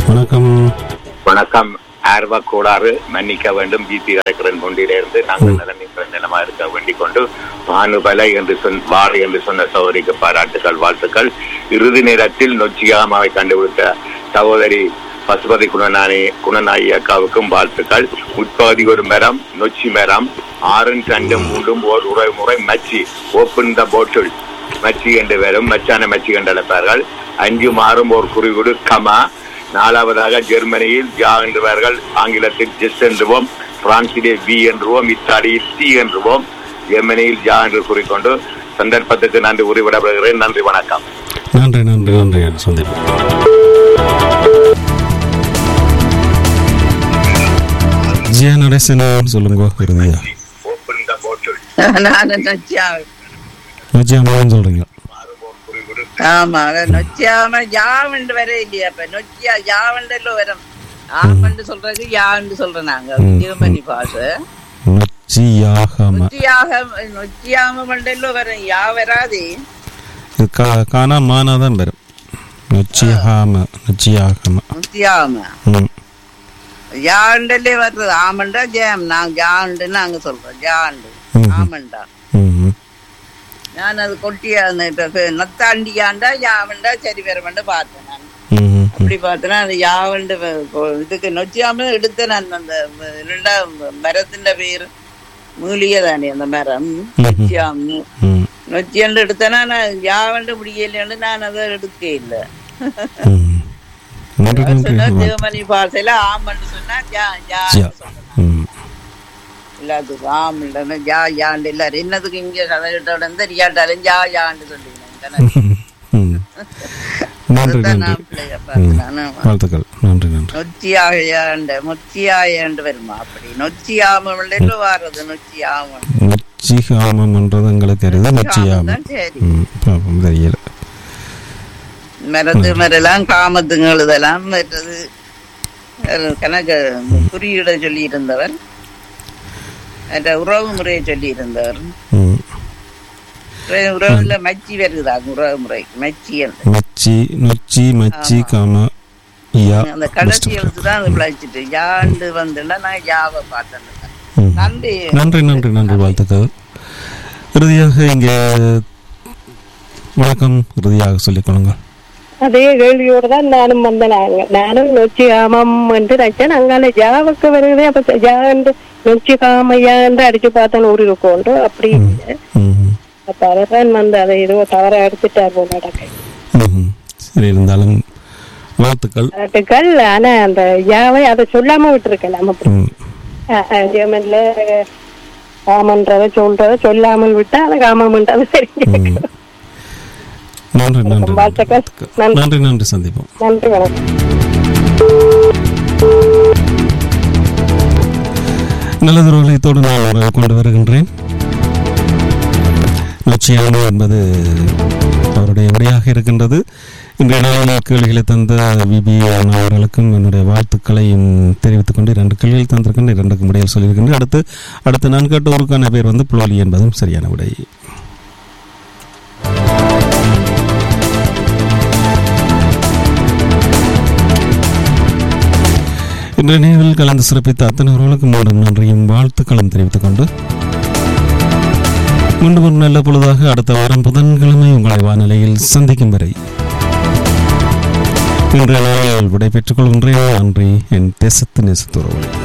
வணக்கம் வணக்கம் ஆர்வ கோளாறு மன்னிக்க வேண்டும் பிபி கலெக்டரன் கொண்டிலிருந்து நாங்கள் நலனிக்கிற நிலமா இருக்க வேண்டிக் கொண்டு பானுபல என்று சொன் வாழை என்று சொன்ன சகோதரிக்கு பாராட்டுகள் வாழ்த்துக்கள் இறுதி நேரத்தில் நொச்சியாமாவை கண்டுபிடித்த சகோதரி பசுபதி குணநாயி குணநாயகி அக்காவுக்கும் வாழ்த்துக்கள் உட்பகுதி ஒரு மரம் நொச்சி மரம் ஆறும் ரெண்டும் மூன்றும் ஓர் உரை முறை மச்சி ஓப்பன் த போட்டில் மச்சி என்று வரும் மச்சான மச்சி என்று அழைப்பார்கள் அஞ்சு மாறும் ஒரு குறிவிடு கமா நாலாவதாக ஜெர்மனியில் ஜா என்றுவார்கள் ஆங்கிலத்தில் ஜெஸ் என்றுவோம் பிரான்சிலே வி என்றுவோம் இத்தாலியில் டி என்றுவோம் ஜெர்மனியில் ஜா என்று கூறிக்கொண்டு சந்தர்ப்பத்துக்கு நன்றி உரிவிடப்படுகிறேன் நன்றி வணக்கம் நன்றி நன்றி நன்றி சந்தீப் ஜியா நடேசன் சொல்லுங்க இறுதியா நான் நொச்சியா ஜியா மகன் சொல்றீங்க ஆமா நொச்சியாம யாவண்டு வர இல்லையா இப்ப நொச்சியா யாவண்டല്ലോ வரும் ஆமண்டு சொல்றது யாண்டு சொல்றோம் நாங்க ம், ஜெர்மனி பாஷை நொச்சியாகம நொச்சியாக நொச்சியாம மண்டല്ലോ வரும் யா வராது இது கா காணா மானா தான் வரும் நொச்சியாகம நொச்சியாகம நொச்சியாம ம் யாண்டல்லே வர்றது ஆமண்டா ஜெயம் நாங்க யாண்டு நாங்க சொல்றோம் ஜாண்டு ம். ஆமண்டா ம் நான் அது கொட்டியா நத்தாண்டியாண்டா யாவண்டா சரி வரமண்டு பார்த்தேன் நான் ம் அப்படி பார்த்தனா அது யாவண்டு வ- கொ- இதுக்கு நொச்சியாம எடுத்த நான் அந்த வ- ரெண்டாம் மரத்தின் பேர் மூலிகை தானே அந்த மரம் நொச்சியாமு ம் நொச்சியாண்டு எடுத்தனா நான் யாவண்டு முடியலையாண்டு நான் அதை எடுக்க இல்லை ம் நன்றி நன்றி சொன்னா வாழ்த்து. ஜெர்மனி பாசையில ஆமண்டு சொன்னா ஜா ஜா ஜியா ம் எல்லாத்துக்கும் ஆம் இல்லைன்னா ஜா யாண்டு எல்லாரும் என்னதுக்கு இங்க கதை கிட்ட தெரியாட்டாலும் ஜா யாண்டு சொல்லிக்கிறேன் ம். நன்றி அதுதான் நன்றி நான் பிள்ளைய பார்த்தேன் வாழ்த்துக்கள் நன்றி நன்றி நொச்சியாயாண்டு நொச்சியாயாண்டு வருமா அப்படி நொச்சியாமல் வாரது நொச்சியாமன் நொச்சிகாமம்ன்றது எங்களுக்கு அறியுது நொச்சியாமம் தான் சரி ம் பாப்போம் தெரியல மரத்து மரெல்லாம் காமத்துங்கள் இதெல்லாம் மற்றது அஹ், கணக்கு குறியிட சொல்லி இருந்தவர் மற்ற உறவு முறையை சொல்லி இருந்தவர் ம் உறவுல மச்சி வருதா உறவு முறை மச்சி என்று மச்சி நொச்சி மச்சி காம யா அந்த கடைசி எழுத்து தான் அது பிழைச்சிட்டு யாண்டு வந்துன்னா நான் யாவை பார்த்தேன் ம். நன்றி நன்றி நன்றி நன்றி வாழ்த்துக்கள் இறுதியாக இங்கே வணக்கம் இறுதியாக சொல்லிக் கொள்ளுங்கள் அதே கேள்வியோட தான் நானும் வந்தேன் நாங்க நானும் நொச்சி காமம் என்று நினைச்சேன் அங்கால ஜாவுக்கு வருது அப்ப ஜாண்டு நொச்சி காமையாண்டு அடிச்சு பார்த்தேன் ஒரு இருக்கோண்டு அப்படி இல்லை ம் அப்ப அதான் வந்து அதை ஏதோ தவற எடுத்துட்டார் போல நடக்க ம் சரி இருந்தாலும் வாழ்த்துக்கள் பாராட்டுக்கள் ஆனா அந்த யாவை அதை சொல்லாம விட்டுருக்கலாம் அப்படி ம் அஹ், அஹ், ஜெர்மன்ல காமன்றத சொல்றத சொல்லாமல் விட்டா அது காமம்ன்றது சரி ம். நன்றி நன்றி வாழ்த்துக்கள். நன்றி. நன்றி நன்றி சந்திப்போம் நன்றி வணக்கம் நல்லதுறவுகளை இத்தோடு நான் உறவு கொண்டு வருகின்றேன் லட்சியானு என்பது அவருடைய விடையாக இருக்கின்றது இன்றைய நாளில் கேள்விகளை தந்த விபி அவர்களுக்கும் என்னுடைய வாழ்த்துக்களையும் தெரிவித்துக் கொண்டு இரண்டு கேள்விகள் தந்திருக்கின்ற இரண்டுக்கும் விடையில் சொல்லியிருக்கின்றேன் அடுத்து அடுத்து நான் கேட்ட ஊருக்கான பேர் வந்து புலோலி என்பதும் சரியான விடை இன்றைய நிகழ்வில் கலந்து சிறப்பித்த அத்தனை உறவுகளுக்கும் மீண்டும் நன்றியும் வாழ்த்துக்களும் தெரிவித்துக் கொண்டு மீண்டும் ஒரு நல்ல பொழுதாக அடுத்த வாரம் புதன்கிழமை உங்களை வானிலையில் சந்திக்கும் வரை இன்றைய நாளில் விடை பெற்றுக் கொள்கின்றேன் நன்றி என் தேசத்து நேசத்துறவுகள்